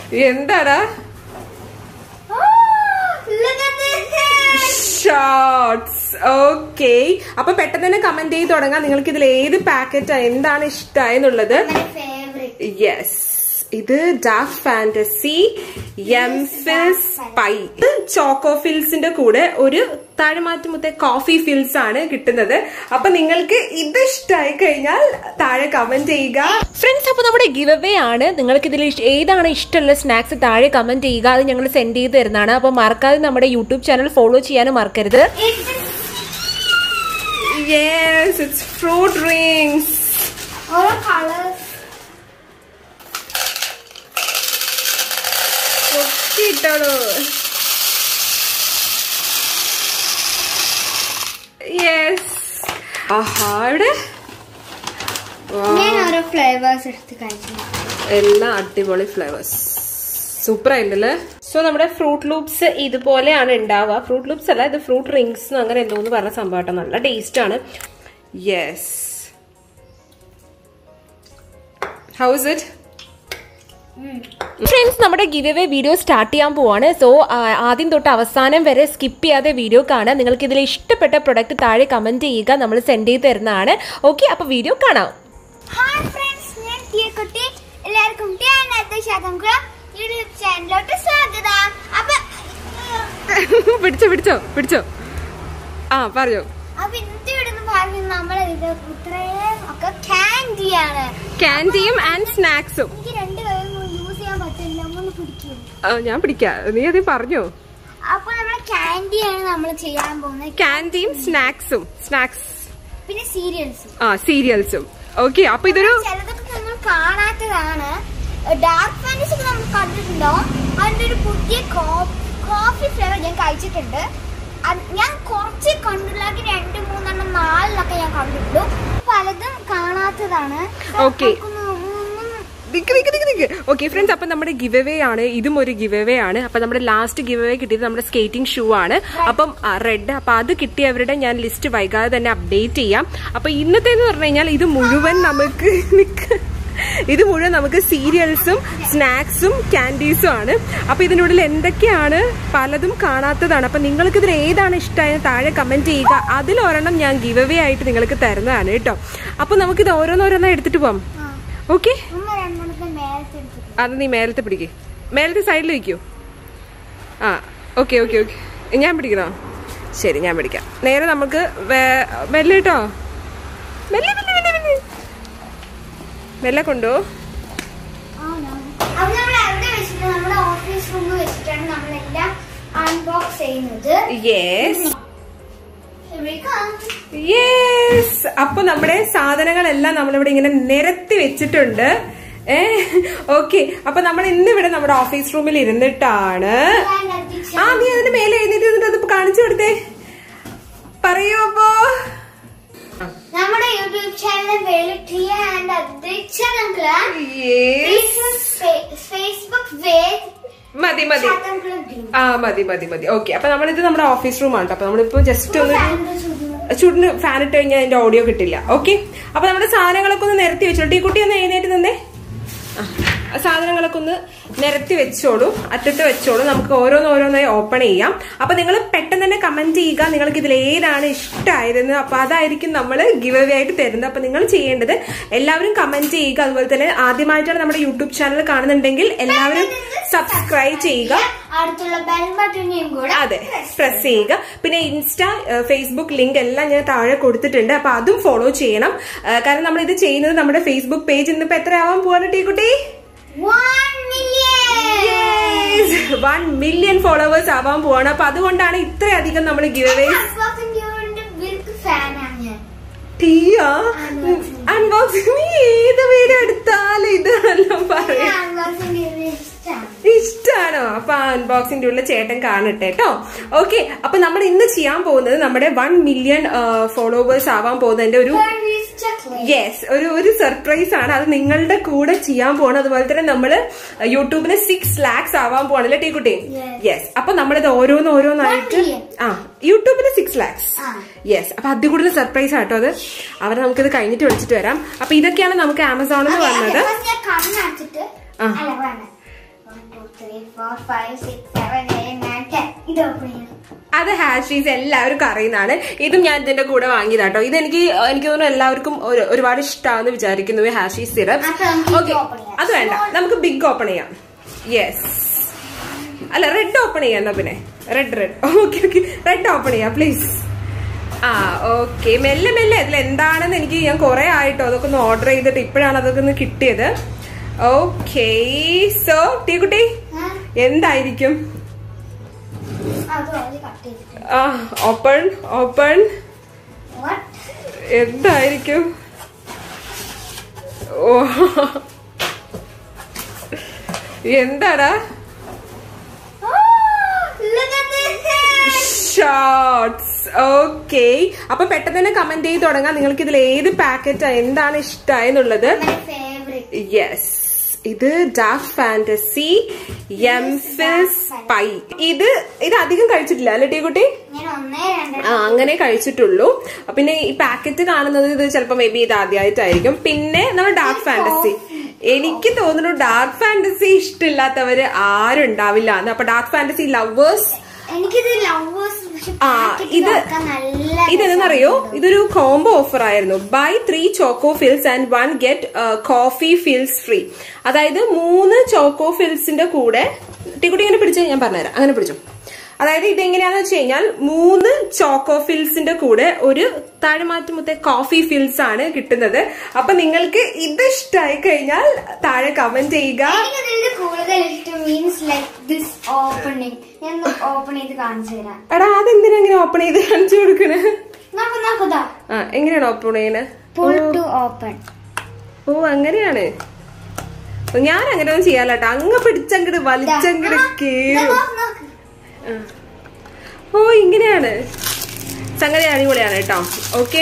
എന്താടാ Oh, look at this. Shorts okay അപ്പൊ പെട്ടെന്ന് തന്നെ കമന്റ് ചെയ്ത് തുടങ്ങാം നിങ്ങൾക്ക് ഇതിൽ ഏത് പാക്കറ്റാ എന്താണ് ഇഷ്ടമായെന്നുള്ളത് My favorite. യെസ് ഇത് dark fantasy yumfills pie choco ഫിൽസിന്റെ കൂടെ ഒരു താഴെമാറ്റുമുത്തെ കോഫി ഫിൽസ് ആണ് കിട്ടുന്നത് അപ്പൊ നിങ്ങൾക്ക് ഇത് ഇഷ്ടമായി കഴിഞ്ഞാൽ താഴെ കമന്റ് ചെയ്യുക ഫ്രണ്ട്സ് അപ്പൊ നമ്മുടെ ഗിവ് അവേ ആണ് നിങ്ങൾക്ക് ഇതിൽ ഏതാണ് ഇഷ്ടമുള്ള സ്നാക്സ് താഴെ കമന്റ് ചെയ്യുക അത് ഞങ്ങൾ സെൻഡ് ചെയ്ത് തരുന്നതാണ് അപ്പൊ മറക്കാതെ നമ്മുടെ യൂട്യൂബ് ചാനൽ ഫോളോ ചെയ്യാനും മറക്കരുത് It's yes it's fruit drinks all colors. ഇട്ടോളൂ യെസ് ആഹാ ഇവിടെ ഞാൻ ഓരോ ഫ്ലേവേഴ്സ് എടുത്ത് കഴിച്ചു എല്ലാം അടിപൊളി ഫ്ലേവേഴ്സ് സൂപ്പർ ആയില്ലല്ലേ സോ നമ്മുടെ ഫ്രൂട്ട് ലൂപ്സ് ഇതുപോലെയാണ് ഉണ്ടാവുക ഫ്രൂട്ട് ലൂപ്സ് അല്ല ഇത് ഫ്രൂട്ട് റിങ്സ് അങ്ങനെ എന്തോന്ന് പറഞ്ഞ സംഭവം കേട്ടോ നല്ല ടേസ്റ്റ് ആണ് yes how is it friends നമ്മുടെ ഗിവ് അവേ വീഡിയോ സ്റ്റാർട്ട് ചെയ്യാൻ പോവാണ് സോ ആദ്യം തൊട്ട് അവസാനം വരെ സ്കിപ്പ് ചെയ്യാതെ വീഡിയോ കാണാം നിങ്ങൾക്ക് ഇതിൽ ഇഷ്ടപ്പെട്ട പ്രൊഡക്റ്റ് താഴെ കമന്റ് ചെയ്യുക നമ്മൾ സെൻഡ് ചെയ്ത് തരുന്നതാണ് ഓക്കെ അപ്പൊ വീഡിയോ കാണാം ഹായ് ഫ്രണ്ട്സ് ഞാൻ ടീക്കുട്ടി എല്ലാവർക്കും ടി ശാഖംകുളം യൂട്യൂബ് ചാനലിലോട്ട് സ്വാഗതം അപ്പൊ പിടിച്ചോ പിടിച്ചോ പിടിച്ചോ ആ പറഞ്ഞോ അപ്പൊ ഇന്നത്തെ ഇവിടുന്ന് പറയുന്നത് നമ്മൾ ഇത് ഇത്രയും ഒക്കെ ക്യാൻഡിയാണ് ക്യാൻഡിയും ആൻഡ് സ്നാക്സും എനിക്ക് രണ്ട് കൈയൊന്നും യൂസ് ചെയ്യാൻ പറ്റില്ല ഒന്ന് പിടിക്കും ഞാൻ പിടിക്കാം നീ അത് പറഞ്ഞോ അപ്പൊ നമ്മളെ ക്യാൻഡിയാണ് നമ്മൾ ചെയ്യാൻ പോകുന്നത് ക്യാൻഡിയും സ്നാക്സും സ്നാക്സ് പിന്നെ സീരിയൽസും ആ സീരിയൽസും ഓക്കെ അപ്പൊ ഇതൊരു ചിലതൊക്കെ നമ്മൾ കാണാത്തതാണ് ഡാർക്ക് ഫാന്റസി ഒക്കെ നമ്മൾ കണ്ടിട്ടുണ്ടാവും അതിന്റെ ഒരു പുതിയ കോഫി ഫ്ലേവർ ഞാൻ കഴിച്ചിട്ടുണ്ട് അത് ഞാൻ കുറച്ച് കണ്ടിട്ടുള്ള രണ്ട് മൂന്നെണ്ണം നാലിലൊക്കെ ഞാൻ കണ്ടിട്ടുള്ളൂ പലതും കാണാത്തതാണ് Okay. നമുക്കൊന്ന് ഒന്നും- നിക്ക് നിക്ക് നിക്ക് നിക്ക് ഓക്കെ ഫ്രണ്ട്സ് അപ്പൊ നമ്മുടെ ഗിവ് അവേ ആണ് ഇതും ഒരു ഗിവ് അവേ ആണ് അപ്പൊ നമ്മുടെ ലാസ്റ്റ് ഗിവ് അവേ കിട്ടിയത് നമ്മുടെ സ്കേറ്റിംഗ് ഷൂ ആണ് അപ്പം റെഡ് അപ്പൊ അത് കിട്ടിയവരുടെ ഞാൻ ലിസ്റ്റ് വൈകാതെ തന്നെ അപ്ഡേറ്റ് ചെയ്യാം അപ്പൊ ഇന്നത്തെ എന്ന് പറഞ്ഞു കഴിഞ്ഞാൽ ഇത് മുഴുവൻ നമുക്ക് നിക്ക് ഇത് മുഴുവൻ നമുക്ക് സീരിയൽസും സ്നാക്സും ക്യാൻഡീസും ആണ് അപ്പൊ ഇതിനുള്ളിൽ എന്തൊക്കെയാണ് പലതും കാണാത്തതാണ് അപ്പൊ നിങ്ങൾക്ക് ഇതിൽ ഏതാണ് ഇഷ്ടമായത് താഴെ കമന്റ് ചെയ്യുക അതിലൊരെണ്ണം ഞാൻ ഗിവ് അവേ ആയിട്ട് നിങ്ങൾക്ക് തരുന്നതാണ് കേട്ടോ അപ്പൊ നമുക്കിത് ഓരോന്നോരോന്നാ എടുത്തിട്ട് പോവാം ആ, ഓക്കെ ഒന്ന് രണ്ടെണ്ണത്തെ മേലത്തെ എടുത്തിട്ട് അത് നീ മേലത്തെ പിടിക്ക് മേലത്തെ സൈഡിൽ വെക്കൂ ആ ഓക്കെ ഓക്കെ ഓക്കെ ഞാൻ പിടിക്കണോ ശരി ഞാൻ പിടിക്കാം നേരെ നമുക്ക് വേ- മെല്ലെ കേട്ടോ മെല്ലെ മെല്ലെ മെല്ലെ മെല്ലെ മെല്ലെ കൊണ്ടോ അത് നമ്മൾ എവിടെ വെച്ചിട്ട് നമ്മുടെ ഓഫീസ് റൂമിൽ വെച്ചിട്ടാണ് നമ്മളെല്ലാം അൺബോക്സ് ചെയ്യുന്നത് yes Here we come. Yes അപ്പൊ നമ്മുടെ സാധനങ്ങളെല്ലാം നമ്മളിവിടെ ഇങ്ങനെ നിരത്തി വെച്ചിട്ടുണ്ട് ഏ ഓക്കെ അപ്പൊ നമ്മൾ ഇന്നിവിടെ നമ്മുടെ ഓഫീസ് റൂമിൽ ഇരുന്നിട്ടാണ് ഞാൻ അധ്യക്ഷ ആ നീ അതിന്റെ മേലെ എഴുന്നേറ്റ് നിന്നിട്ട് അത് കാണിച്ചു കൊടുത്തേ പറയൂ അപ്പോ നമ്മുടെ യൂട്യൂബ് ചാനൽ വെളുട്ടിയ ആൻഡ് അധ്യക്ഷ Yes. ഫേസ്ബുക്ക് വേദ് മതി മതി ശാന്തംകുളം ഗ്രീൻ ആ മതി മതി മതി ഓക്കെ അപ്പൊ നമ്മളിത് നമ്മുടെ ഓഫീസ് റൂം ആണ് അപ്പൊ നമ്മളിപ്പോ ജസ്റ്റ് ഒന്ന് ചൂടിന് ഫാൻ ഇട്ട് കഴിഞ്ഞാൽ അതിന്റെ ഓഡിയോ കിട്ടില്ല ഓക്കെ അപ്പൊ നമ്മുടെ സാധനങ്ങളൊക്കെ ഒന്ന് നിരത്തി വെച്ചോളൂ ഈ കുട്ടി ഒന്ന് എഴുന്നേറ്റ് നിന്നേ ആ, സാധനങ്ങളൊക്കെ ഒന്ന് നിരത്തി വെച്ചോളൂ അറ്റത്ത് വെച്ചോളൂ നമുക്ക് ഓരോന്ന് ഓരോന്നായി ഓപ്പൺ ചെയ്യാം അപ്പൊ നിങ്ങൾ പെട്ടെന്ന് തന്നെ കമന്റ് ചെയ്യുക നിങ്ങൾക്ക് ഇതിൽ ഏതാണ് ഇഷ്ടമായിരുന്നു അപ്പൊ അതായിരിക്കും നമ്മൾ ഗിവ് അവേ ആയിട്ട് തരുന്നത് അപ്പൊ നിങ്ങൾ ചെയ്യേണ്ടത് എല്ലാവരും കമന്റ് ചെയ്യുക അതുപോലെ തന്നെ ആദ്യമായിട്ടാണ് നമ്മുടെ യൂട്യൂബ് ചാനൽ കാണുന്നുണ്ടെങ്കിൽ എല്ലാവരും സബ്സ്ക്രൈബ് ചെയ്യുക അടുത്തുള്ള ബെൽ ബട്ടണിയും കൂടെ അതെ പ്രസ് ചെയ്യുക പിന്നെ ഇൻസ്റ്റ ഫേസ്ബുക്ക് ലിങ്ക് എല്ലാം ഞാൻ താഴെ കൊടുത്തിട്ടുണ്ട് അപ്പൊ അതും ഫോളോ ചെയ്യണം ആ, കാരണം നമ്മൾ ഇത് ചെയ്യുന്നത് നമ്മുടെ ഫേസ്ബുക്ക് പേജ് ഇന്നിപ്പോ എത്ര ആവാൻ പോവാണ് ടീക്കുട്ടി one million one million followers ആവാൻ പോവാണ് അപ്പൊ അതുകൊണ്ടാണ് ഇത്രയധികം നമ്മൾ ഗിവ് അവേ ഫാനാണ് ഞാൻ ടീയാ Unboxing. അൺബോക്സിംഗ് നീ ഏത് വീഡിയോ എടുത്താലും ഇതാണല്ലോ പറയാ അൺബോക്സിംഗ് ഇഷ്ടമാണ് ഇഷ്ടാണോ അപ്പൊ അൺബോക്സിന്റെ ഉള്ള ചേട്ടൻ കാണട്ടെ കേട്ടോ ഓക്കെ അപ്പൊ നമ്മൾ ഇന്ന് ചെയ്യാൻ പോകുന്നത് നമ്മുടെ വൺ മില്യൺ ഫോളോവേഴ്സ് ആവാൻ പോകുന്നതിന്റെ ഒരു യെസ് ഒരു ഒരു സർപ്രൈസ് ആണ് അത് നിങ്ങളുടെ കൂടെ ചെയ്യാൻ പോകണം അതുപോലെ തന്നെ നമ്മള് യൂട്യൂബിന് സിക്സ് ലാക്സ് ആവാൻ പോകണല്ലേ ടീക്കുട്ടി Yes. യെസ് അപ്പൊ നമ്മളിത് ഓരോന്ന് ഓരോന്നായിട്ട് One million. ആ യൂട്യൂബിന് സിക്സ് ലാക്സ് ആ. യെസ് അപ്പൊ അതിൽ കൂടുതൽ സർപ്രൈസ് ആട്ടോ അത് അവരെ നമുക്കിത് കഴിഞ്ഞിട്ട് വിളിച്ചിട്ട് വരാം അപ്പൊ ഇതൊക്കെയാണ് നമുക്ക് ആമസോണിൽ നിന്ന് വന്നത് ഞാൻ കണ്ണടച്ചിട്ട് ആ. അല്ല വേണ്ട three four five six seven eight nine ten ഇത് ഓപ്പൺ ചെയ്യണം അത് ഹാഷീസ് എല്ലാവർക്കും അറിയുന്നതാണ് ഇതും ഞാൻ ഇതിന്റെ കൂടെ വാങ്ങിയതാട്ടോ ഇത് എനിക്ക് എനിക്ക് തോന്നുന്നു എല്ലാവർക്കും ഒരു- ഒരുപാട് ഇഷ്ടമാണെന്ന് വിചാരിക്കുന്നു ഈ ഹാഷീസ് സിറപ്പ് അപ്പൊ നമുക്ക് ഇത് ഓക്കെ open ചെയ്യാം. അത് വേണ്ട നമുക്ക് ബിഗ് ഓപ്പൺ ചെയ്യാം യെസ് അല്ല റെഡ് ഓപ്പൺ ചെയ്യാം എന്നാ പിന്നെ red red okay okay red open ചെയ്യാം പ്ലീസ് ആ ഓക്കെ മെല്ലെ മെല്ലെ അതിൽ എന്താണെന്ന് എനിക്ക് ഞാൻ കുറെ ആയിട്ടോ അതൊക്കെ ഒന്ന് ഓർഡർ ചെയ്തിട്ട് ഇപ്പോഴാണ് അതൊക്കെ ഒന്ന് കിട്ടിയത് ഓക്കെ സോ ടീക്കുട്ടി ആ, എന്തായിരിക്കും അത് വളരെ കട്ട് ചെയ്തിട്ട് ആ ഓപ്പൺ ഓപ്പൺ What? എന്തായിരിക്കും ഓ എന്താടാ Oh, look at this. Shorts okay അപ്പൊ പെട്ടെന്ന് തന്നെ കമന്റ് ചെയ്ത് തുടങ്ങാം നിങ്ങൾക്ക് ഇതിൽ ഏത് പാക്കറ്റ് എന്താണ് ഇഷ്ടമായെന്നുള്ളത് My favorite. യെസ് ഇത് ഡാർക്ക് ഫാന്റസി എംഫിസ് പൈ ഇത് ഇത് അധികം കഴിച്ചിട്ടില്ല അല്ലേ ടീക്കുട്ടി ഞാൻ ഒന്നേ രണ്ട് ആ അങ്ങനെ കഴിച്ചിട്ടുള്ളൂ പിന്നെ ഈ പാക്കറ്റ് കാണുന്നത് ഇത് ചിലപ്പോ മേ ബി ഇത് ആദ്യമായിട്ടായിരിക്കും പിന്നെ നമ്മൾ ഡാർക്ക് ഫാന്റസി എനിക്ക് തോന്നുന്നു ഡാർക്ക് ഫാന്റസി ഇഷ്ടമില്ലാത്തവര് ആരും ഉണ്ടാവില്ല എന്ന് അപ്പൊ ഡാർക്ക് ഫാന്റസി ലവേഴ്സ് എനിക്കിത് ലവേഴ്സ് ആ ഇത് നല്ല ഇതെന്നറിയോ ഇതൊരു കോംബോ ഓഫർ ആയിരുന്നു buy three choco fills and one get coffee fills free അതായത് മൂന്ന് ചോക്കോ ഫിൽസിന്റെ കൂടെ ടീക്കുട്ടി ഇങ്ങനെ പിടിച്ച് ഞാൻ പറഞ്ഞുതരാം അങ്ങനെ പിടിച്ചു അതായത് ഇതെങ്ങനെയാന്ന് വെച്ച് കഴിഞ്ഞാൽ മൂന്ന് ചോക്കോ ഫിൽസിന്റെ കൂടെ ഒരു താഴെമാറ്റുമത്തെ കോഫി ഫിൽസ് ആണ് കിട്ടുന്നത് അപ്പൊ നിങ്ങൾക്ക് ഇത് ഇഷ്ടമായി കഴിഞ്ഞാൽ താഴെ കമന്റ് ചെയ്യുക എനിക്കിതിന്റെ കൂടുതൽ ഇഷ്ടം മീൻസ് ലൈക്ക് ദിസ് ഓപ്പണിംഗ് ഞാൻ ഓപ്പൺ ചെയ്ത് കാണിച്ചു തരാം എടാ അതെന്തിനാ ഇങ്ങനെ ഓപ്പൺ ചെയ്ത് കാണിച്ചു കൊടുക്കണേ നോക്കൂ നോക്കുതാ ആ എങ്ങനെയാണ് ഓപ്പൺ ചെയ്യണേ പുൾ ടു ഓപ്പൺ ഓ അങ്ങനെയാണ് ഓ, ഞാൻ അങ്ങനെ ഒന്നും ചെയ്യാലട്ടോ അങ്ങ് പിടിച്ചങ്ങട് വലിച്ചങ്ങട് കേറും ആ. ഓ ഇങ്ങനെയാണ് സംഗതി അടിപൊളിയാണ് കേട്ടോ ഓക്കെ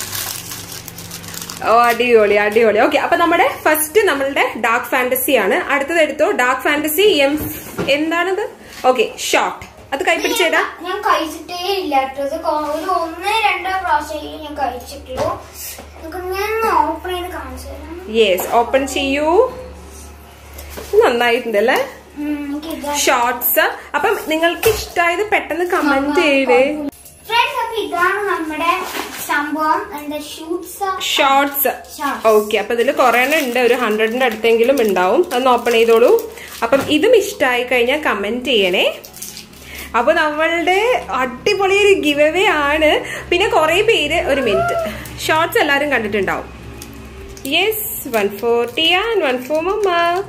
ഓ അടിപൊളി അടിപൊളി ഓക്കെ അപ്പൊ നമ്മുടെ ഫസ്റ്റ് നമ്മളുടെ ഡാർക്ക് ഫാന്റസി ആണ് അടുത്തത് എടുത്തോ ഡാർക്ക് ഫാന്റസി എം എന്താണത് ഓക്കെ ഷോർട്ട് അത് കൈപ്പിടിച്ചേടാ ഞാൻ കഴിച്ചിട്ടേ ഇല്ല കേട്ടോ ഇത് കൊ- ഒരു ഒന്നേ രണ്ടോ പ്രാവശ്യം ഞാൻ കഴിച്ചിട്ടുള്ളൂ നമുക്ക് ഞാൻ ഓപ്പൺ ചെയ്ത് കാണിച്ചു തരാം യെസ് ഓപ്പൺ ചെയ്യൂ നന്നായിട്ടുണ്ടല്ലേ ഉം, എനിക്കിതാ ഷോർട്സ് അപ്പം നിങ്ങൾക്ക് ഇഷ്ടമായത് പെട്ടെന്ന് കമന്റ് ചെയ്തേ ഫ്രണ്ട്സ് അപ്പൊ ഇതാണ് നമ്മുടെ സംഭവം എന്താ ഷൂട്ട്സ് ഷോർട്സ് Shorts. ഓക്കെ അപ്പൊ ഇതിൽ കുറെ എണ്ണം ഉണ്ട് ഒരു ഹൺഡ്രഡിന്റെ അടുത്തെങ്കിലും ഉണ്ടാവും അതൊന്ന് ഓപ്പൺ ചെയ്തോളൂ അപ്പം ഇതും ഇഷ്ടമായി കഴിഞ്ഞാൽ കമന്റ് ചെയ്യണേ അപ്പൊ നമ്മളുടെ അടിപൊളി ഒരു ഗിവ് അവേ ആണ് പിന്നെ കുറെ പേര് ഒരു മിനിറ്റ് ഷോർട്സ് എല്ലാരും കണ്ടിട്ടുണ്ടാവും യെസ് വൺ ഫോർ ടിയാൻ വൺ ഫോർ മമ്മ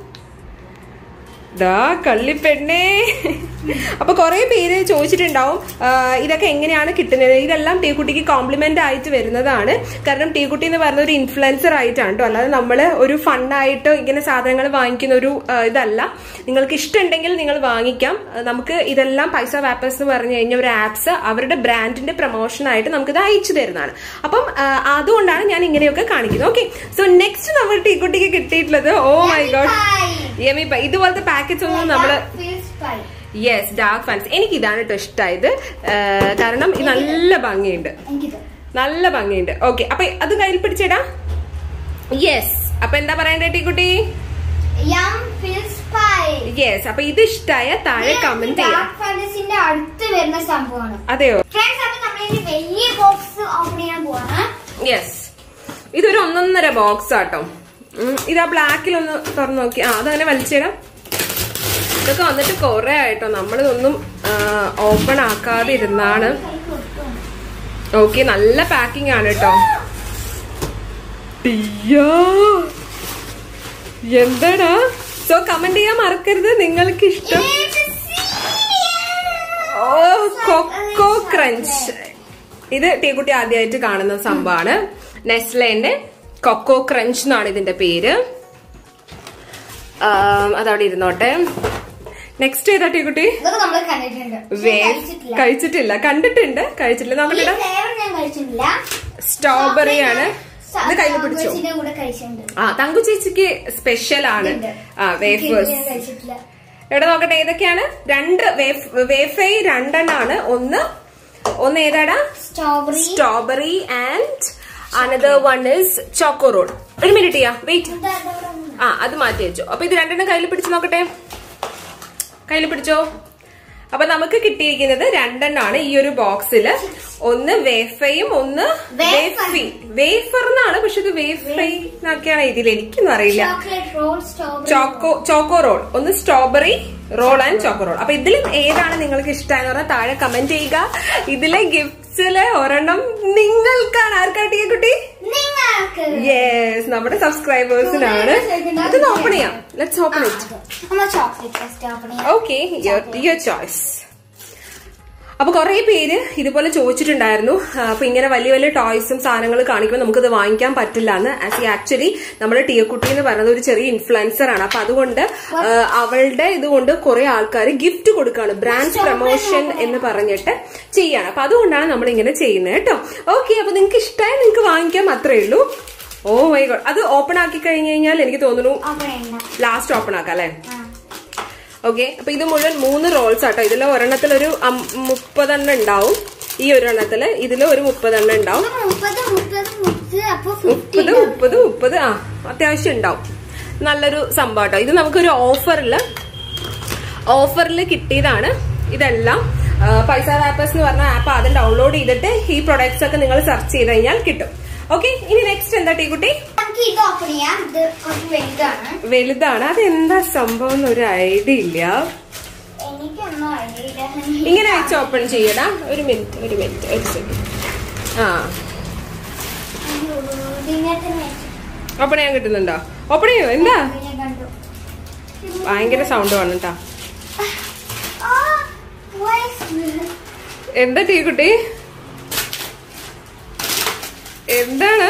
ദാ കള്ളിപ്പെണ്ണേ അപ്പൊ കുറെ പേര് ചോദിച്ചിട്ടുണ്ടാവും ആ, ഇതൊക്കെ എങ്ങനെയാണ് കിട്ടുന്നത് ഇതെല്ലാം ടീക്കുട്ടിക്ക് കോംപ്ലിമെന്റ് ആയിട്ട് വരുന്നതാണ് കാരണം ടീക്കുട്ടി എന്ന് പറഞ്ഞ ഒരു ഇൻഫ്ലുവൻസർ ആയിട്ടാണ് കേട്ടോ അല്ലാതെ നമ്മൾ ഒരു ഫണ്ടായിട്ട് ഇങ്ങനെ സാധനങ്ങൾ വാങ്ങിക്കുന്ന ഒരു ആ, ഇതല്ല നിങ്ങൾക്ക് ഇഷ്ടമുണ്ടെങ്കിൽ നിങ്ങൾ വാങ്ങിക്കാം ആ, നമുക്ക് ഇതെല്ലാം പൈസ വാപ്പേഴ്സ് എന്ന് പറഞ്ഞു കഴിഞ്ഞ ഒരു ആപ്സ് അവരുടെ ബ്രാൻഡിന്റെ പ്രൊമോഷൻ ആയിട്ട് നമുക്ക് ഇത് അയച്ചു തരുന്നതാണ് അപ്പം ആ, അതുകൊണ്ടാണ് ഞാൻ ഇങ്ങനെയൊക്കെ കാണിക്കുന്നത് ഓക്കെ സോ നെക്സ്റ്റ് നമ്മൾ ടീക്കുട്ടിക്ക് കിട്ടിയിട്ടുള്ളത് oh my God yummy pie ഇതുപോലത്തെ പാക്കറ്റ്സ് ഒന്നും നമ്മള് യെസ് ഡാർക്ക് ഫാൻസ് എനിക്ക് ഇതാണ് കേട്ടോ ഇഷ്ടമായത് കാരണം ഇത് നല്ല ഭംഗിയുണ്ട് എനിക്കിത് നല്ല ഭംഗിയുണ്ട് ഓക്കെ അപ്പൊ അത് കയ്യിൽ പിടിച്ചേടാ യെസ് അപ്പൊ എന്താ പറയണ്ടേ ടീക്കുട്ടി യം ഫിൽസ് പൈ യെസ് അപ്പൊ ഇത് ഇഷ്ടമായ താഴെ കമന്റ് ചെയ്യാം ഡാർക്ക് ഫാന്റസിന്റെ അടുത്ത് വരുന്ന സംഭവമാണ് അതെയോ ഫ്രണ്ട്സ് അപ്പൊ നമ്മളിനി വലിയ ബോക്സ് ഓപ്പൺ ചെയ്യാൻ പോവാണ് യെസ് ഇതൊരു ഒന്നൊന്നര ബോക്സ് ആട്ടോ ഉം, ഇത് ആ ബ്ലാക്കിൽ ഒന്ന് തുറന്നു നോക്കി ആ അതങ്ങനെ വലിച്ചിടാം ഇതൊക്കെ വന്നിട്ട് കുറെ ആയിട്ടോ നമ്മളിതൊന്നും ഓപ്പൺ ആക്കാതെ ഇരുന്നാണ് ഓക്കെ നല്ല പാക്കിംഗ് ആണ് കേട്ടോ ടിയ്യോ. എന്താടാ സോ കമന്റ് ചെയ്യാൻ മറക്കരുത് നിങ്ങൾക്ക് ഇഷ്ടം ഓ കൊക്കോ ക്രഞ്ച് ഇത് ടീക്കുട്ടി ആദ്യമായിട്ട് കാണുന്ന സംഭവമാണ് നെസ്ലേന്റെ കൊക്കോ ക്രഞ്ച് എന്നാണ് ഇതിന്റെ പേര് ആം, അതവിടെ ഇരുന്നോട്ടെ നെക്സ്റ്റ് ഏതാ ടീക്കുട്ടി ഇതൊക്കെ നമ്മൾ കണ്ടിട്ടുണ്ട് പക്ഷേ വേ കഴിച്ചിട്ടില്ല. കഴിച്ചിട്ടില്ല കണ്ടിട്ടുണ്ട് കഴിച്ചിട്ടില്ല ഈ നോക്കട്ടെ ഫ്ലേവർ ഞാൻ കഴിച്ചിട്ടില്ല സ്ട്രോബെറി ആണ് ഇത് കയ്യിൽ പിടിച്ചോ സാൻഡ്വിച്ചിന്റെ കൂടെ കഴിച്ചിട്ടുണ്ട് ആ തങ്കു ചേച്ചിക്ക് സ്പെഷ്യൽ ആണ് ഇതുണ്ട്. ആ എനിക്ക് ഇത് വേഫേഴ്സ് ഞാൻ കഴിച്ചിട്ടില്ല ഇവിടെ നോക്കട്ടെ ഏതൊക്കെയാണ് രണ്ട് വേഫൈ രണ്ടെണ്ണാണ് ഒന്ന് ഒന്ന് ഏതാടാ strawberry strawberry and another one is choco roll ഒരു മിനിറ്റ് ചെയ്യാ വെയിറ്റ് ആ അത് മാറ്റി വെച്ചു അപ്പൊ ഇത് രണ്ടെണ്ണം കയ്യിൽ പിടിച്ച് നോക്കട്ടെ കയ്യിൽ പിടിച്ചോ അപ്പൊ നമുക്ക് കിട്ടിയിരിക്കുന്നത് രണ്ടെണ്ണമാണ് ഈ ഒരു ബോക്സിൽ ഒന്ന് വേഫയും ഒന്ന് Wafer. വേഫി വേഫർ എന്നാണ് പക്ഷെ ഇത് വേഫൈ എന്നൊക്കെയാണ് ഇതിൽ എനിക്കൊന്നും അറിയില്ല chocolate roll strawberry choco choco roll ഒന്ന് strawberry roll and choco roll അപ്പൊ ഇതിലും ഏതാണ് നിങ്ങൾക്ക് ഇഷ്ടമെന്ന് പറഞ്ഞാൽ താഴെ കമന്റ് ചെയ്യുക ഇതിലെ ഗിഫ്റ്റ്സിലെ ഒരെണ്ണം നിങ്ങൾക്കാണ് ആർക്കാ ടിയ കുട്ടി നിങ്ങൾക്ക് യെസ് നമ്മുടെ സബ്സ്ക്രൈബേഴ്സിനാണ് ഇത് ഓപ്പൺ ചെയ്യാം ലെറ്റ്സ് ഓപ്പൺ ഇറ്റ് നമ്മൾ ചോക്ലേറ്റ് ഫസ്റ്റ് ഓപ്പൺ ചെയ്യാം ഓക്കെ യുവർ ചോയ്സ് അപ്പൊ കുറെ പേര് ഇതുപോലെ ചോദിച്ചിട്ടുണ്ടായിരുന്നു ആ, അപ്പൊ ഇങ്ങനെ വലിയ വലിയ ടോയ്സും സാധനങ്ങൾ കാണിക്കുമ്പോൾ നമുക്കത് വാങ്ങിക്കാൻ പറ്റില്ല എന്ന് ആസ് ആക്ച്വലി നമ്മുടെ ടിയക്കുട്ടി എന്ന് പറയുന്നത് ഒരു ചെറിയ ഇൻഫ്ലുവൻസർ ആണ് അപ്പൊ അതുകൊണ്ട് ആ, അവളുടെ ഇതുകൊണ്ട് കുറെ ആൾക്കാർ ഗിഫ്റ്റ് കൊടുക്കുകയാണ് ബ്രാൻഡ് പ്രൊമോഷൻ എന്ന് പറഞ്ഞിട്ട് ചെയ്യാണ് അപ്പൊ അതുകൊണ്ടാണ് നമ്മൾ ഇങ്ങനെ ചെയ്യുന്നത് കേട്ടോ ഓക്കെ അപ്പൊ നിങ്ങൾക്ക് ഇഷ്ടമായി നിങ്ങൾക്ക് വാങ്ങിക്കാം അത്രേ ഉള്ളൂ ഓ മൈ ഗോഡ് അത് ഓപ്പൺ ആക്കി കഴിഞ്ഞു കഴിഞ്ഞാൽ എനിക്ക് തോന്നുന്നു ഓപ്പൺ ചെയ്യണ്ട ലാസ്റ്റ് ഓപ്പൺ ആക്കാം അല്ലേ ആ. ഓക്കെ അപ്പൊ ഇത് മുഴുവൻ മൂന്ന് റോൾസ് ആട്ടോ ഇതിൽ ഒരെണ്ണത്തിൽ ഒരു അം- മുപ്പതെണ്ണം ഉണ്ടാവും ഈ ഒരു എണ്ണത്തില് ഇതിൽ ഒരു മുപ്പതെണ്ണം ഉണ്ടാവും അപ്പൊ മുപ്പത് മുപ്പത് മുപ്പത് അപ്പൊ ഫിഫ്റ്റി മുപ്പത് മുപ്പത് മുപ്പത് ആ അത്യാവശ്യം ഉണ്ടാവും നല്ലൊരു സംഭവം കേട്ടോ ഇത് നമുക്കൊരു ഓഫറിൽ ഓഫറിൽ കിട്ടിയതാണ് ഇതെല്ലാം ആ, പൈസ റാപ്പേഴ്സ് എന്ന് പറഞ്ഞ ആപ്പ് ആദ്യം ഡൗൺലോഡ് ചെയ്തിട്ട് ഈ പ്രൊഡക്ട്സ് ഒക്കെ നിങ്ങൾ സെർച്ച് ചെയ്ത് കഴിഞ്ഞാൽ കിട്ടും ഓക്കെ ഇനി നെക്സ്റ്റ് എന്താ ടീക്കുട്ടി നമുക്ക് ഇത് ഓപ്പൺ ചെയ്യാം ഇത് കുറച്ച് വലുതാണ് വലുതാണ് അതെന്താ സംഭവം എന്ന് ഒരു ഐഡിയ ഇല്ല എനിക്കൊന്നും അറിയില്ല ഇങ്ങനെ വെച്ച് ഓപ്പൺ ചെയ്യടാ ഒരു മിനിറ്റ് ഒരു മിനിറ്റ് ഒരു സെക്കൻഡ് ആ ഇതിനകത്ത് ഓപ്പൺ ചെയ്യാൻ കിട്ടുന്നുണ്ടോ ഓപ്പൺ ചെയ്യോ എന്താ ഇതിനെ കണ്ടു ഭയങ്കര സൗണ്ട് വേണം കേട്ടാ ആ, voice. എന്താ ടീ കുട്ടി എന്താണ്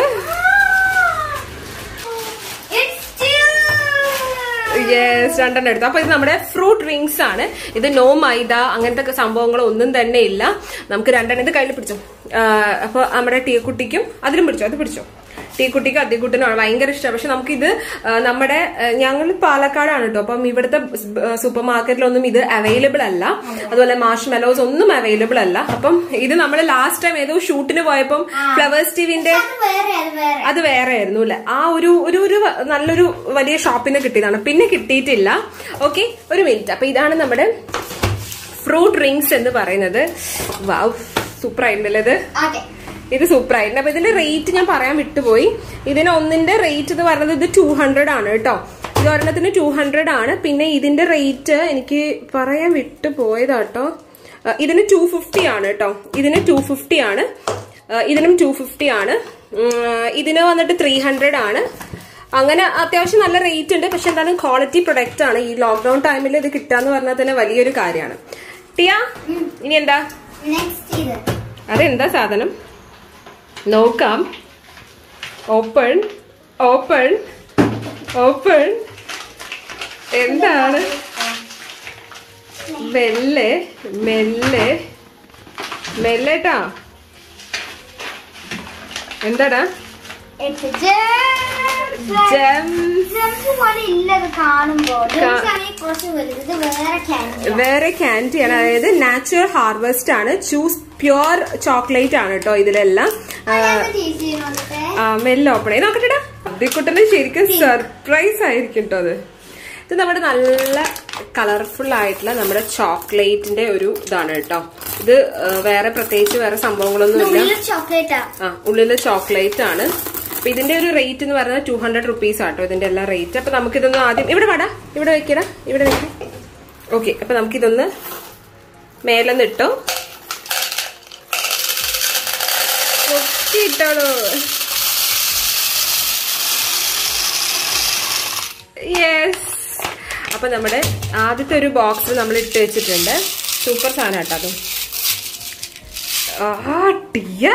It's still. യെസ് രണ്ടെണ്ണം എടുത്തു അപ്പൊ ഇത് നമ്മുടെ ഫ്രൂട്ട് റിങ്സ് ആണ് ഇത് നോ മൈദ അങ്ങനത്തെ ഒക്കെ സംഭവങ്ങളൊന്നും തന്നെ ഇല്ല നമുക്ക് രണ്ടെണ്ണം ഇത് കയ്യിൽ പിടിച്ചോ ആ, അപ്പൊ നമ്മുടെ ടീ കുട്ടിക്കും അതിലും പിടിച്ചോ അത് പിടിച്ചോ ടീ കുട്ടിക്കും അതികുട്ടനും ഭയങ്കര ഇഷ്ടമാണ് പക്ഷെ നമുക്കിത് ആ, നമ്മുടെ ഞങ്ങൾ പാലക്കാടാണ് കേട്ടോ അപ്പം ഇവിടുത്തെ സൂപ്പർ മാർക്കറ്റിലൊന്നും ഇത് അവൈലബിൾ അല്ല അതുപോലെ മാഷ് മെലോസ് ഒന്നും അവൈലബിൾ അല്ല അപ്പം ഇത് നമ്മൾ ലാസ്റ്റ് ടൈം ഏതോ ഷൂട്ടിന് പോയപ്പം ഫ്ലവേഴ്സ് ടിവിന്റെ അത് വേറെ അത് വേറെ അത് വേറെ ആയിരുന്നു അല്ലെ ആ ഒരു ഒരു ഒരു വ- നല്ലൊരു വലിയ ഷോപ്പിൽ നിന്ന് കിട്ടിയതാണ് പിന്നെ കിട്ടിയിട്ടില്ല ഓക്കെ ഒരു മിനിറ്റ് അപ്പൊ ഇതാണ് നമ്മുടെ ഫ്രൂട്ട് റിങ്സ് എന്ന് പറയുന്നത് വാവ് സൂപ്പർ ആയിട്ടുണ്ടല്ലേ ഇത് അതെ ഇത് സൂപ്പർ ആയിട്ടുണ്ട് അപ്പൊ ഇതിന്റെ റേറ്റ് ഞാൻ പറയാൻ വിട്ടുപോയി ഇതിന് ഒന്നിന്റെ റേറ്റ് എന്ന് പറയുന്നത് ഇത് ടു ഹൺഡ്രഡ് ആണ് കേട്ടോ ഇത് ഒരെണ്ണത്തിന് ടു ഹൺഡ്രഡ് ആണ് പിന്നെ ഇതിന്റെ റേറ്റ് എനിക്ക് പറയാൻ വിട്ടുപോയതാട്ടോ അഹ് ഇതിന് ടു ഫിഫ്റ്റി ആണ് കേട്ടോ ഇതിന് ടു ഫിഫ്റ്റി ആണ് അഹ് ഇതിനും ടു ഫിഫ്റ്റി ആണ് ഉം, ഇതിന് വന്നിട്ട് ത്രീ ഹൺഡ്രഡ് ആണ് അങ്ങനെ അത്യാവശ്യം നല്ല റേറ്റ് ഉണ്ട് പക്ഷെ എന്തായാലും ക്വാളിറ്റി പ്രൊഡക്റ്റ് ആണ് ഈ ലോക്ക്ഡൌൺ ടൈമിൽ ഇത് കിട്ടാന്ന് പറഞ്ഞാൽ തന്നെ വലിയൊരു കാര്യമാണ് ടിയ ഇനി എന്താ നെക്സ്റ്റ് ഇത് അതെന്താ സാധനം നോക്കാം ഓപ്പൺ ഓപ്പൺ ഓപ്പൺ എന്താണ് മെല്ലെ മെല്ലെ മെല്ലെട്ടാ എന്താടാ It's a gem. ജം ജംസ് പോലെ ഇല്ല ഇത് കാണുമ്പോൾ കാ- ജംസ് ആണെങ്കിൽ കുറച്ച് വലുത് ഇത് വേറെ ക്യാൻഡി വേറെ ക്യാൻഡിയാണ് അതായത് നാച്ചുറൽ ഹാർവെസ്റ്റ് ആണ് ചൂസ് പ്യുവർ ചോക്ലേറ്റ് ആണ് കേട്ടോ ഇതിലെല്ലാം ആ, ടേസ്റ്റ് ചെയ്യുന്നുണ്ട് ആ, മെല്ലെ ഓപ്പൺ ചെയ്ത് നോക്കട്ടെടാ അതിക്കുട്ടന് ശരിക്കും സർപ്രൈസ് ആയിരിക്കും കേട്ടോ അത് ഇത് നമ്മുടെ നല്ല കളർഫുൾ ആയിട്ടുള്ള നമ്മുടെ ചോക്ലേറ്റിന്റെ ഒരു ഇതാണ് കേട്ടോ ഇത് ആ, വേറെ പ്രത്യേകിച്ച് വേറെ സംഭവങ്ങളൊന്നും ഇല്ല ഉള്ളിൽ ചോക്ലേറ്റാ ആ ഉള്ളില് ചോക്ലേറ്റ് ആണ് അപ്പൊ ഇതിന്റെ ഒരു റേറ്റ് എന്ന് പറയുന്നത് ടു ഹൺഡ്രഡ് റുപ്പീസ് ആട്ടോ ഇതിന്റെ എല്ലാ റേറ്റ് അപ്പൊ നമുക്കിതൊന്ന് ആദ്യം ഇവിടെ വാടാ ഇവിടെ വെക്കടാ ഇവിടെ വെക്ക ഓക്കെ അപ്പൊ നമുക്കിതൊന്ന് മേലെന്ന് ഇട്ടോ ഇട്ടോളൂ യെസ് അപ്പൊ നമ്മുടെ ആദ്യത്തെ ഒരു ബോക്സ് നമ്മൾ ഇട്ട് വെച്ചിട്ടുണ്ട് സൂപ്പർ സാധനം കേട്ടോ അതും ആ ടിയ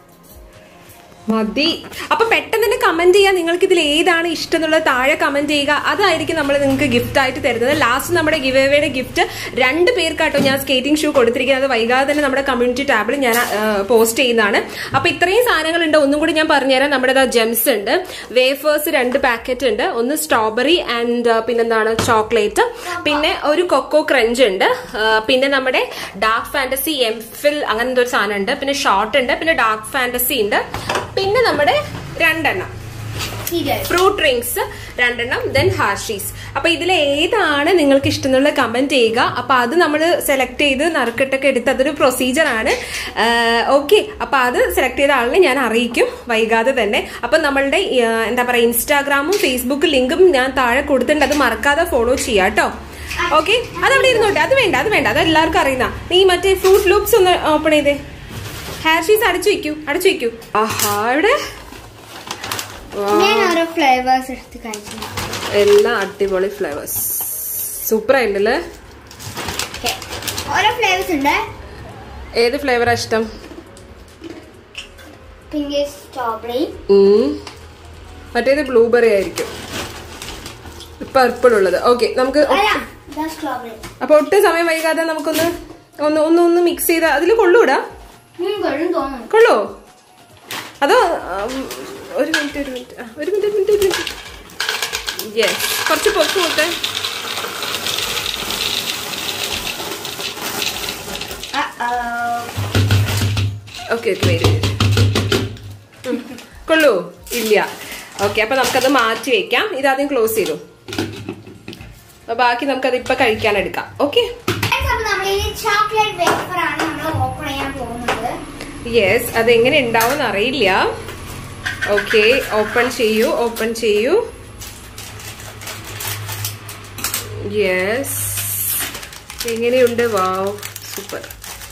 മതി അപ്പൊ പെട്ടെന്ന് തന്നെ കമന്റ് ചെയ്യുക നിങ്ങൾക്ക് ഇതിൽ ഏതാണ് ഇഷ്ടം എന്നുള്ളത് താഴെ കമന്റ് ചെയ്യുക അതായിരിക്കും നമ്മൾ നിങ്ങൾക്ക് ഗിഫ്റ്റ് ആയിട്ട് തരുന്നത് ലാസ്റ്റ് നമ്മുടെ ഗിവ് എവേയുടെ ഗിഫ്റ്റ് രണ്ട് പേർക്കാട്ടോ ഞാൻ സ്കേറ്റിംഗ് ഷൂ കൊടുത്തിരിക്കുന്നത് വൈകാതെ തന്നെ നമ്മുടെ കമ്മ്യൂണിറ്റി ടാബിൽ ഞാൻ പോസ്റ്റ് ചെയ്യുന്നതാണ് അപ്പൊ ഇത്രയും സാധനങ്ങളുണ്ട് ഒന്നും കൂടി ഞാൻ പറഞ്ഞുതരാം നമ്മുടെ ജെംസ് ഉണ്ട് വേഫേഴ്സ് രണ്ട് പാക്കറ്റ് ഉണ്ട് ഒന്ന് സ്ട്രോബെറി ആൻഡ് പിന്നെന്താണ് ചോക്ലേറ്റ് പിന്നെ ഒരു കൊക്കോ ക്രഞ്ച് ഉണ്ട് ആ, പിന്നെ നമ്മുടെ ഡാർക്ക് ഫാന്റസി എംഫിൽ അങ്ങനത്തെ ഒരു സാധനം ഉണ്ട് പിന്നെ ഷോർട്ട് ഉണ്ട് പിന്നെ ഡാർക്ക് ഫാന്റസി ഉണ്ട് പിന്നെ നമ്മുടെ രണ്ടെണ്ണം സീരിയൽ ഫ്രൂട്ട് ഡ്രിങ്ക്സ് രണ്ടെണ്ണം ദെൻ ഹാർഷീസ് അപ്പൊ ഇതിൽ ഏതാണ് നിങ്ങൾക്ക് ഇഷ്ടം എന്നുള്ള കമന്റ് ചെയ്യുക അപ്പൊ അത് നമ്മൾ സെലക്ട് ചെയ്ത് നറുക്കെട്ടൊക്കെ എടുത്ത് അതൊരു പ്രൊസീജിയർ ആണ് ഓക്കെ അപ്പൊ അത് സെലക്ട് ചെയ്ത ആളിനെ ഞാൻ അറിയിക്കും വൈകാതെ തന്നെ അപ്പൊ നമ്മളുടെ ആ, എന്താ പറയാ ഇൻസ്റ്റാഗ്രാമും ഫേസ്ബുക്ക് ലിങ്കും ഞാൻ താഴെ കൊടുത്തിട്ടുണ്ട് അത് മറക്കാതെ ഫോളോ ചെയ്യാം കേട്ടോ ഓക്കെ അതവിടെ ഇരുന്നോട്ടെ അത് വേണ്ട അത് വേണ്ട അത് എല്ലാവർക്കും അറിയുന്ന നീ മറ്റേ ഫ്രൂട്ട് ലൂപ്സ് ഒന്ന് ഓപ്പൺ ചെയ്തേ ഹെയർ ഷീസ് അടച്ചു വെക്കൂ അടച്ചു വെക്കൂ ആഹാ ഇവിടെ ഞാൻ ഓരോ ഫ്ലേവേഴ്സ് എടുത്ത് കഴിച്ചു എല്ലാം അടിപൊളി ഫ്ലേവേഴ്സ് സൂപ്പർ ആയിട്ടല്ലേ Okay. ഓരോ ഫ്ലേവേഴ്സ് ഉണ്ട് ഏത് ഫ്ലേവറാ ഇഷ്ടം പിങ്ക് സ്ട്രോബെറി ഉം. മറ്റേത് ബ്ലൂബെറി ആയിരിക്കും പർപ്പിൾ ഉള്ളത് ഓക്കെ നമുക്ക് അല്ല ഇതാ സ്ട്രോബെറി അപ്പൊ ഒട്ടും സമയം വൈകാതെ നമുക്കൊന്ന് ഒന്ന് ഒന്ന് ഒന്ന് മിക്സ് ചെയ്ത അതിൽ കൊള്ളൂടാ കൊള്ളും തോന്നുന്നു കൊള്ളോ അതോ ഉം, ഒരു മിനിറ്റ് ഒരു മിനിറ്റ് ആ, ഒരു മിനിറ്റ് ഒരു മിനിറ്റ് ഒരു മിനിറ്റ് യെസ് കുറച്ച് പൊക്ക് കൂട്ടെ ഓക്കെ ഓക്കെ വരും കൊള്ളൂ ഇല്ല ഓക്കെ അപ്പൊ നമുക്കത് മാറ്റി വെക്കാം ഇതാദ്യം ക്ലോസ് ചെയ്തു അപ്പൊ ബാക്കി നമുക്കത് ഇപ്പൊ കഴിക്കാൻ എടുക്കാം ഓക്കെ നമ്മൾ ഈ ചോക്ലേറ്റ് വേഫർ ആണ് നമ്മൾ ഓപ്പൺ ചെയ്യാൻ പോകുന്നത് യെസ് അത് എങ്ങനെ ഉണ്ടാവും അറിയില്ല ഓക്കെ ഓപ്പൺ ചെയ്യൂ ഓപ്പൺ ചെയ്യൂ യെസ് എങ്ങനെയുണ്ട് വാവ് സൂപ്പർ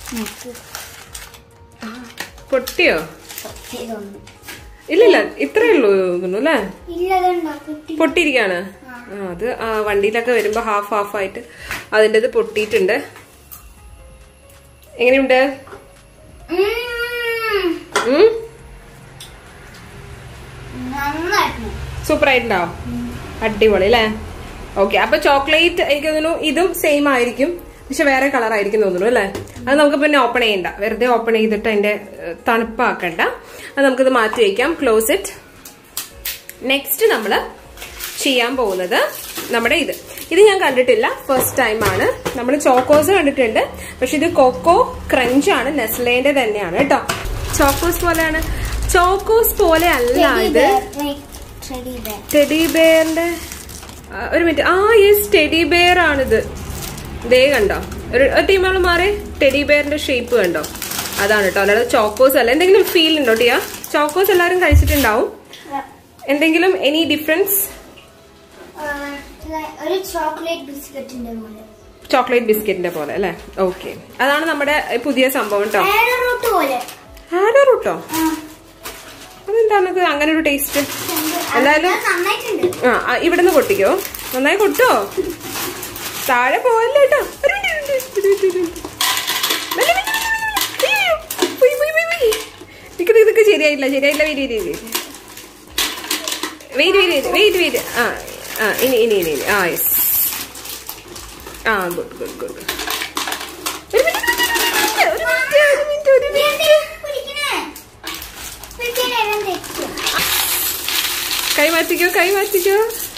പൊട്ടിയോ ഇല്ലില്ല ഇത്രേ ഉള്ളൂ തോന്നുന്നു അല്ലേ ഇല്ലതുണ്ടോ കുട്ടി പൊട്ടിയിരിക്കാണ് ആ, അത് ആ, വണ്ടിയിലൊക്കെ വരുമ്പോ ഹാഫ് ഹാഫ് ആയിട്ട് അതിൻ്റെത് പൊട്ടിയിട്ടുണ്ട് എങ്ങനെയുണ്ട് ഉം നന്നായിരുന്നു സൂപ്പർ ആയിട്ടുണ്ടാവും അടിപൊളി അല്ലേ ഓക്കെ അപ്പൊ ചോക്ലേറ്റ് എനിക്ക് തോന്നുന്നു ഇതും സെയിം ആയിരിക്കും പക്ഷെ വേറെ കളർ ആയിരിക്കും തോന്നുന്നു അല്ലേ അത് നമുക്ക് പിന്നെ ഓപ്പൺ ചെയ്യണ്ട വെറുതെ ഓപ്പൺ ചെയ്തിട്ട് അതിന്റെ ഏഹ്, തണുപ്പാക്കണ്ട അത് നമുക്കിത് മാറ്റി വയ്ക്കാം ക്ലോസ് ഇറ്റ് നെക്സ്റ്റ് നമ്മള് ചെയ്യാൻ പോകുന്നത് നമ്മുടെ ഇത് ഇത് ഞാൻ കണ്ടിട്ടില്ല ഫസ്റ്റ് ടൈം ആണ് നമ്മൾ ചോക്കോസ് കണ്ടിട്ടുണ്ട് പക്ഷെ ഇത് കൊക്കോ ക്രഞ്ച് ആണ് നെസ്ലേന്റെ തന്നെയാണ് കേട്ടോ ചോക്കോസ് പോലെയാണ് ചോക്കോസ് പോലെ അല്ല ഇത് ടെഡി ബെയറിന്റെ ഒരു മിനിറ്റ് ആ യെസ് ടെഡി ബെയർ ആണിത് ദേ കണ്ടോ ഒരു ടീമുകൾ മാറി ടെഡി ബെയറിന്റെ ഷേപ്പ് കണ്ടോ അതാണ് കേട്ടോ അല്ലാതെ ചോക്കോസ് അല്ല എന്തെങ്കിലും ഫീൽ ഉണ്ടോ ടിയ ചോക്കോസ് എല്ലാവരും കഴിച്ചിട്ടുണ്ടാവും എന്തെങ്കിലും എനി ഡിഫറൻസ് ഒരു ചോക്ലേറ്റ് ബിസ്ക്കറ്റിന്റെ പോലെ ചോക്ലേറ്റ് ബിസ്ക്കറ്റിന്റെ പോലെ അല്ലേ ഓക്കെ അതാണ് നമ്മുടെ പുതിയ സംഭവം കേട്ടോ റൂട്ട് പോലെ ആരോ റൂട്ടോ അതെന്താണത് അങ്ങനെ ഒരു ടേസ്റ്റ് എന്തായാലും നന്നായിട്ടുണ്ട് ആ ആ, ഇവിടുന്ന് കൊട്ടിക്കോ നന്നായി കൊട്ടോ താഴെ പോവല്ലേ കേട്ടോ ഒരു മിനിറ്റ്, ഒരു മിനിറ്റ്, ഒരു മിനിറ്റ്. മെല്ലെ, മെല്ലെ, മെല്ലെ, മെല്ലെ. അയ്യോ, പോയി, പോയി, പോയി, പോയി. നിക്ക്, നിക്ക്, നിക്ക്, ശരിയായില്ല ശരിയായില്ല wait wait wait wait wait wait ആ ആ ഇനി ഇനി ഇനി ഇനി ആ യെസ് ആ ഗുഡ് ഗുഡ് ഗുഡ് ഒരു മിനിറ്റ് ഒരു മിനിറ്റ് ഒരു മിനിറ്റ് ഒരു മിനിറ്റ് കൈ മാറ്റിക്കോ കൈ മാറ്റിക്കോ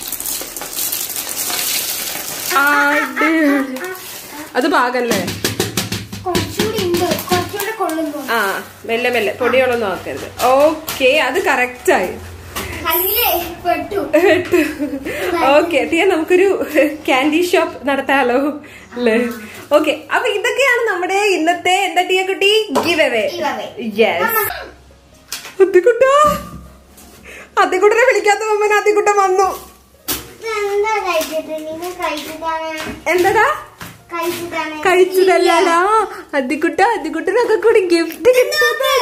അടിപൊളി. അത് പാകല്ലേ കുറച്ചുകൂടി ഉണ്ട് കുറച്ചുകൂടെ കൊള്ളും തോന്നുന്നു ആ മെല്ലെ മെല്ലെ പൊടികളൊന്നും ആക്കരുത് ഓക്കെ അത് കറക്റ്റായി അല്ലേ പെട്ടു ഓക്കെ ടിയ നമുക്കൊരു ക്യാൻഡി ഷോപ്പ് നടത്താലോ അല്ലേ ഓക്കെ അപ്പൊ ഇതൊക്കെയാണ് നമ്മുടെ ഇന്നത്തെ എന്താ ടിയ കുട്ടി ഗിവ് അവേ Giveaway. യെസ് അതിക്കുട്ടാ അതിക്കുട്ടനെ വിളിക്കാത്ത മുമ്പ് അതിക്കുട്ടൻ വന്നു എന്താ കഴിച്ചിട്ട് നിങ്ങൾ കഴിച്ചിട്ടാണ് എന്താടാ കഴിച്ചിട്ടാണ് കഴിച്ചതല്ലാ അതിക്കുട്ട അതിക്കുട്ടനൊക്കെ കൂടി ഗിഫ്റ്റ് കിട്ടുന്നതാ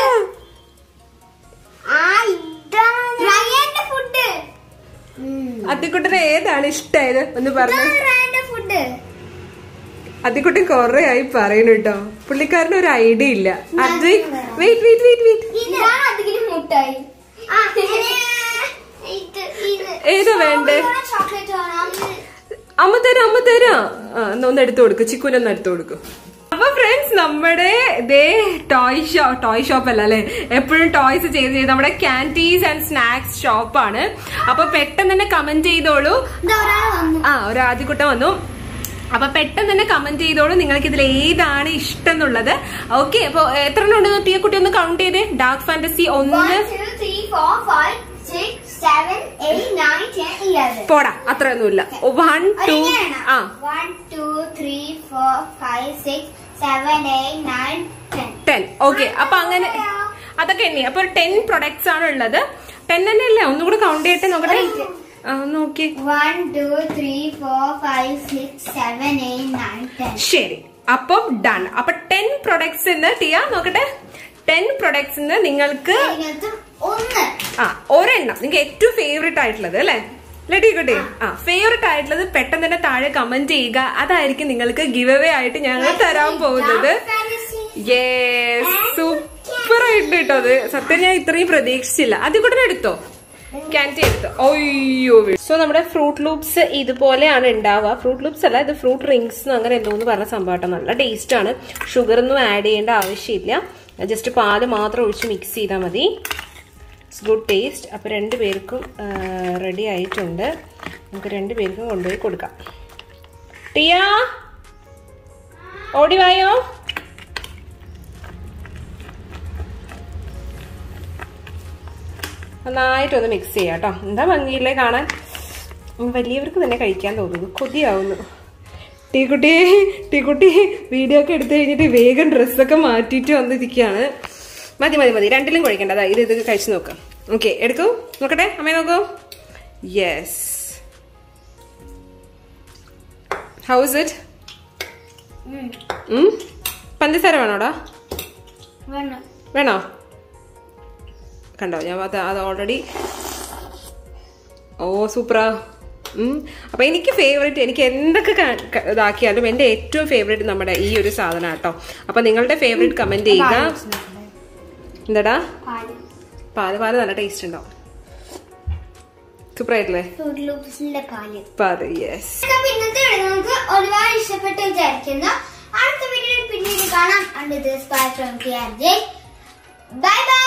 ആ ഇതാണ് റയന്റെ ഫുഡ് അതിക്കുട്ടന് ഏതാണ് ഇഷ്ടായത് ഒന്ന് പറഞ്ഞു റയന്റെ ഫുഡ് അതിക്കുട്ടൻ കൊറേ ആയി പറയുന്നു കേട്ടോ പുള്ളിക്കാരന് ഒരു ഐഡിയ ഇല്ല അത് വെയിറ്റ് വെയിറ്റ് വെയിറ്റ് വെയിറ്റ് ഇതാണ് അതിലും മുട്ടായി ഏതാ വേണ്ടേ? ചോക്ലേറ്റ് വേണം അമ്മ തരാം അമ്മ തരാം ആ എന്നാ ഒന്ന് എടുത്തു കൊടുക്കും ചിക്കുനൊന്ന് എടുത്തു കൊടുക്കും അപ്പൊ ഫ്രണ്ട്സ് നമ്മുടെ ഇതേ ടോയ് ഷോപ്പ് ടോയ് ഷോപ്പ് അല്ല അല്ലെ എപ്പോഴും ടോയ്സ് ചെയ്ത് ചെയ്ത് നമ്മുടെ ക്യാൻറ്റീസ് ആൻഡ് സ്നാക്സ് ഷോപ്പാണ് അപ്പൊ പെട്ടെന്ന് തന്നെ കമന്റ് ചെയ്തോളൂ ഇതാ ഒരാൾ വന്നു ആ ഒരു ആദ്യക്കുട്ടം വന്നു അപ്പൊ പെട്ടെന്ന് തന്നെ കമന്റ് ചെയ്തോളൂ നിങ്ങൾക്ക് ഇതിൽ ഏതാണ് ഇഷ്ടം എന്നുള്ളത് ഓക്കെ അപ്പൊ എത്ര എണ്ണം ഉണ്ട് തീയ കുട്ടി ഒന്ന് കൗണ്ട് ചെയ്തേ ഡാർക്ക് ഫാന്റസി ഒന്ന് One, two, three, four, five, six, seven, eight, nine, ten, eleven. പോടാ അത്രയൊന്നുമില്ല വൺ ടു ആ one two three four five six seven eight nine ten ten okay അപ്പൊ അങ്ങനെ അതൊക്കെ എണ്ണി അപ്പൊ ടെൻ പ്രൊഡക്ട്സ് ആണ് ഉള്ളത് ടെൻ തന്നെ അല്ലേ ഒന്നുകൂടെ കൗണ്ട് ചെയ്യട്ടെ നോക്കട്ടെ ആ, നോക്കി one two three four five six seven eight nine ten ശരി അപ്പം ഡൺ അപ്പൊ ടെൻ പ്രൊഡക്ട്സ് ടിയ നോക്കട്ടെ ടെൻ പ്രൊഡക്ട്സ് നിങ്ങൾക്ക് അതിനകത്ത് ഒന്ന് ആ ഒരെണ്ണം നിങ്ങൾക്ക് ഏറ്റവും ഫേവറേറ്റ് ആയിട്ടുള്ളത് അല്ലേ ലഡി കുട്ടി ആ ഫേവറേറ്റ് ആയിട്ടുള്ളത് പെട്ടെന്ന് തന്നെ താഴെ കമന്റ് ചെയ്യുക അതായിരിക്കും നിങ്ങൾക്ക് ഗിവ് അവേ ആയിട്ട് ഞങ്ങൾ തരാൻ പോകുന്നത് യെസ് സൂപ്പർ ആയിട്ട് കേട്ടോ അത് സത്യം ഞാൻ ഇത്രയും പ്രതീക്ഷിച്ചില്ല അത് കൂടെ എടുത്തോ ക്യാൻറ്റി എടുത്തോ അയ്യോ സോ നമ്മുടെ ഫ്രൂട്ട് ലൂപ്സ് ഇതുപോലെയാണ് ഉണ്ടാവുക ഫ്രൂട്ട് ലൂപ്സ് അല്ല ഇത് ഫ്രൂട്ട് റിങ്സ് അങ്ങനെ എന്തോന്ന് പറഞ്ഞ സംഭവം കേട്ടോ നല്ല ടേസ്റ്റ് ആണ് ഷുഗർ ഒന്നും ആഡ് ചെയ്യേണ്ട ആവശ്യമില്ല ജസ്റ്റ് പാല് മാത്രം ഒഴിച്ച് മിക്സ് ചെയ്താൽ മതി ഇറ്റ്സ് ഗുഡ് ടേസ്റ്റ് അപ്പോൾ രണ്ട് പേർക്കും റെഡി ആയിട്ടുണ്ട് നമുക്ക് രണ്ട് പേർക്കും കൊണ്ടുപോയി കൊടുക്കാം ടിയ ഓടി വായോ നന്നായിട്ടൊന്ന് മിക്സ് ചെയ്യാം കേട്ടോ എന്താ ഭംഗിയില്ലേ കാണാൻ ഉം, വലിയവർക്ക് തന്നെ കഴിക്കാൻ തോന്നുന്നു കൊതിയാവുന്നു ടീക്കുട്ടി ടീക്കുട്ടി വീഡിയോ ഒക്കെ എടുത്തു കഴിഞ്ഞിട്ട് വേഗം ഡ്രസ്സൊക്കെ മാറ്റിയിട്ട് വന്നിരിക്കുകയാണ് മതി മതി മതി രണ്ടിലും കഴിക്കണ്ട അതാ ഇത് ഇത് കഴിച്ചു നോക്കാം ഓക്കെ എടുക്കൂ നോക്കട്ടെ അമ്മയെ നോക്കൂ യെസ് ഹൗസ് ഇറ്റ് പഞ്ചസാര വേണോടാ വേണം വേണോ കണ്ടോ ഞാൻ അത് അത് ഓൾറെഡി ഓ സൂപ്പറാ ഉം. അപ്പൊ എനിക്ക് ഫേവറേറ്റ് എനിക്ക് എന്തൊക്കെ ക- ക- ഇതാക്കിയാലും എന്റെ ഏറ്റവും ഫേവറേറ്റ് നമ്മുടെ ഈ ഒരു സാധനം കേട്ടോ അപ്പൊ നിങ്ങളുടെ ഫേവറേറ്റ് കമന്റ് ചെയ്യുക എന്താടാ പാല് പാല് പാല് നല്ല ടേസ്റ്റ് ഉണ്ടാവും സൂപ്പർ ആയിട്ടില്ലേ ഫ്രൂട്ട് ലൂപ്സിന്റെ പാല് പാല് യെസ് അപ്പൊ ഇന്നത്തെ വീഡിയോ നമുക്ക് ഒരുപാട് ഇഷ്ടപ്പെട്ട് വിചാരിക്കുന്നു അടുത്ത വീഡിയോയിൽ പിന്നീട് കാണാം and this bye from bye by